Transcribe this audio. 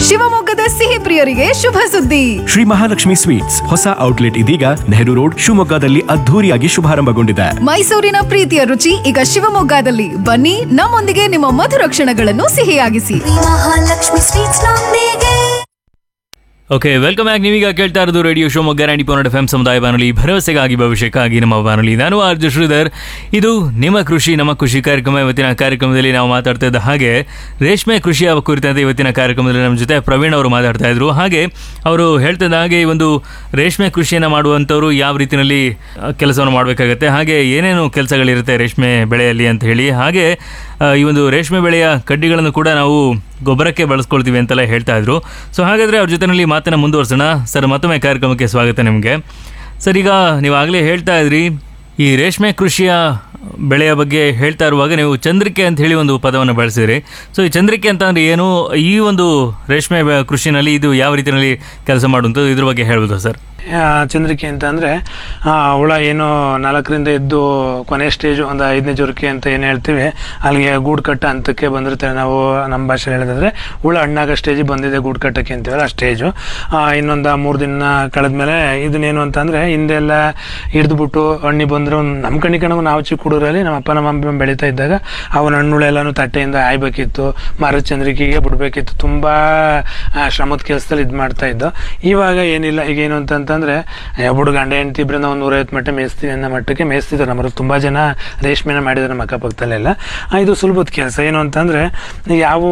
ಶಿವಮೊಗ್ಗದ ಸಿಹಿ ಪ್ರಿಯರಿಗೆ ಶುಭ ಸುದ್ದಿ ಶ್ರೀ ಮಹಾಲಕ್ಷ್ಮಿ ಸ್ವೀಟ್ಸ್ ಹೊಸ ಔಟ್ಲೆಟ್ ಇದೀಗ ನೆಹರು ರೋಡ್ ಶಿವಮೊಗ್ಗದಲ್ಲಿ ಅದ್ಧೂರಿಯಾಗಿ ಶುಭಾರಂಭಗೊಂಡಿದೆ ಮೈಸೂರಿನ ಪ್ರೀತಿಯ ರುಚಿ ಈಗ ಶಿವಮೊಗ್ಗದಲ್ಲಿ ಬನ್ನಿ ನಮ್ಮೊಂದಿಗೆ ನಿಮ್ಮ ಮಧುರ ಕ್ಷಣಗಳನ್ನು ಸಿಹಿಯಾಗಿಸಿ ಮಹಾಲಕ್ಷ್ಮಿ ಸ್ವೀಟ್ಸ್ ನೊಂದಿಗೆ ಓಕೆ ವೆಲ್ಕಮ್ ಬ್ಯಾಕ್ ನೀವೀಗ ಕೇಳ್ತಾ ಇರೋದು radio Shivamogga ninety point F M ಸಮುದಾಯ ಬಾನುಲಿ ಭರವಸೆಗಾಗಿ ಭವಿಷ್ಯಕ್ಕಾಗಿ ನಮ್ಮ ಬಾನುಲಿ ನಾನು ಆರ್ಜು ಶ್ರೀಧರ್ ಇದು ನಿಮ್ಮ ಕೃಷಿ ನಮ್ಮ ಕೃಷಿ ಕಾರ್ಯಕ್ರಮ ಇವತ್ತಿನ ಕಾರ್ಯಕ್ರಮದಲ್ಲಿ ನಾವು ಮಾತಾಡ್ತಾ ಇದ್ದ ಹಾಗೆ ರೇಷ್ಮೆ ಕೃಷಿಯ ಕುರಿತಂತೆ ಇವತ್ತಿನ ಕಾರ್ಯಕ್ರಮದಲ್ಲಿ ನಮ್ಮ ಜೊತೆ ಪ್ರವೀಣ್ ಅವರು ಮಾತಾಡ್ತಾ ಇದ್ರು ಹಾಗೆ ಅವರು ಹೇಳ್ತಿದ್ದ ಹಾಗೆ ಈ ಒಂದು ರೇಷ್ಮೆ ಕೃಷಿಯನ್ನು ಮಾಡುವಂಥವ್ರು ಯಾವ ರೀತಿಯಲ್ಲಿ ಕೆಲಸವನ್ನು ಮಾಡಬೇಕಾಗತ್ತೆ ಹಾಗೆ ಏನೇನು ಕೆಲಸಗಳಿರುತ್ತೆ ರೇಷ್ಮೆ ಬೆಳೆಯಲ್ಲಿ ಅಂತ ಹೇಳಿ ಹಾಗೆ ಆ, ಈ ಒಂದು ರೇಷ್ಮೆ ಬೆಳೆಯ ಕಡ್ಡಿಗಳನ್ನು ಕೂಡ ನಾವು ಗೊಬ್ಬರಕ್ಕೆ ಬಳಸ್ಕೊಳ್ತೀವಿ ಅಂತೆಲ್ಲ ಹೇಳ್ತಾ ಇದ್ರು ಸೊ ಹಾಗಾದರೆ ಅವ್ರ ಜೊತೆನಲ್ಲಿ ಮಾತನ್ನು ಮುಂದುವರ್ಸೋಣ ಸರ್ ಮತ್ತೊಮ್ಮೆ ಕಾರ್ಯಕ್ರಮಕ್ಕೆ ಸ್ವಾಗತ ನಿಮಗೆ ಸರ್ ಈಗ ನೀವು ಆಗಲೇ ಹೇಳ್ತಾ ಇದ್ರಿ ಈ ರೇಷ್ಮೆ ಕೃಷಿಯ ಬೆಳೆಯ ಬಗ್ಗೆ ಹೇಳ್ತಾ ಇರುವಾಗ ನೀವು ಚಂದ್ರಿಕೆ ಅಂತ ಹೇಳಿ ಒಂದು ಪದವನ್ನು ಬಳಸಿದ್ರಿ ಸೊ ಈ ಚಂದ್ರಿಕೆ ಅಂತ ಅಂದ್ರೆ ಏನು ಈ ಒಂದು ರೇಷ್ಮೆ ಬೆ- ಕೃಷಿನಲ್ಲಿ ಇದು ಯಾವ ರೀತಿಯಲ್ಲಿ ಕೆಲಸ ಮಾಡುವಂಥದ್ದು ಇದ್ರ ಬಗ್ಗೆ ಹೇಳ್ಬೋದು ಸರ್ ಆ, ಚಂದ್ರಿಕೆ ಅಂತ ಅಂದರೆ ಹುಳ ಏನು ನಾಲ್ಕರಿಂದ ಎದ್ದು ಕೊನೆ ಸ್ಟೇಜ್ ಒಂದು ಐದನೇ ಜೊರಕೆ ಅಂತ ಏನು ಹೇಳ್ತೀವಿ ಅಲ್ಲಿಗೆ ಗೂಡು ಕಟ್ಟ ಹಂತಕ್ಕೆ ಬಂದಿರ್ತಾರೆ ನಾವು ನಮ್ಮ ಭಾಷೆಯಲ್ಲಿ ಹೇಳೋದಾದ್ರೆ ಹುಳ ಹಣ್ಣಾಗೋ ಸ್ಟೇಜಿಗೆ ಬಂದಿದೆ ಗೂಡು ಕಟ್ಟಕ್ಕೆ ಅಂತೀವಲ್ಲ ಆ ಸ್ಟೇಜು ಇನ್ನೊಂದು ಮೂರು ದಿನ ಕಳೆದ್ಮೇಲೆ ಇದನ್ನೇನು ಅಂತಂದರೆ ಹಿಂದೆಲ್ಲ ಹಿಡಿದ್ಬಿಟ್ಟು ಹಣ್ಣಿ ಬಂದರೆ ಒಂದು ನಮ್ಮ ಕಣ್ಣಿ ಕಣಗೂ ನಾವು ಚಿಕ್ಕ ಹುಡುಗರಲ್ಲಿ ನಮ್ಮ ಅಪ್ಪ ನಮ್ಮ ಅಮ್ಮ ಬೆಳೀತಾ ಇದ್ದಾಗ ಅವನ ಹಣ್ಣುಗಳೆಲ್ಲನೂ ತಟ್ಟೆಯಿಂದ ಆಯ್ಬೇಕಿತ್ತು ಮರದ ಚಂದ್ರಿಕೆಗೆ ಬಿಡಬೇಕಿತ್ತು ತುಂಬ ಶ್ರಮದ ಕೆಲಸದಲ್ಲಿ ಇದು ಮಾಡ್ತಾ ಇದ್ದು ಇವಾಗ ಏನಿಲ್ಲ ಈಗ ಏನು ಅಂತಂತಂದ್ರೆ ಒಬ್ಬಡು ಗಂಡ ಹೆಂಡತಿ ಇಬ್ಬರಿಂದ ಒಂದು ನೂರೈವತ್ತು ಮಟ್ಟ ಮೇಯಿಸ್ತೀವಿ ಅನ್ನೋ ಮಟ್ಟಕ್ಕೆ ಮೇಯಿಸ್ತಿದ್ದಾರೆ ನಮ್ಮರು ತುಂಬ ಜನ ರೇಷ್ಮೆನ ಮಾಡಿದ್ದಾರೆ ನಮ್ಮ ಅಕ್ಕಪಕ್ಕದಲ್ಲೆಲ್ಲ ಆ, ಇದು ಸುಲಭದ ಕೆಲಸ ಏನು ಅಂತಂದ್ರೆ ಯಾವ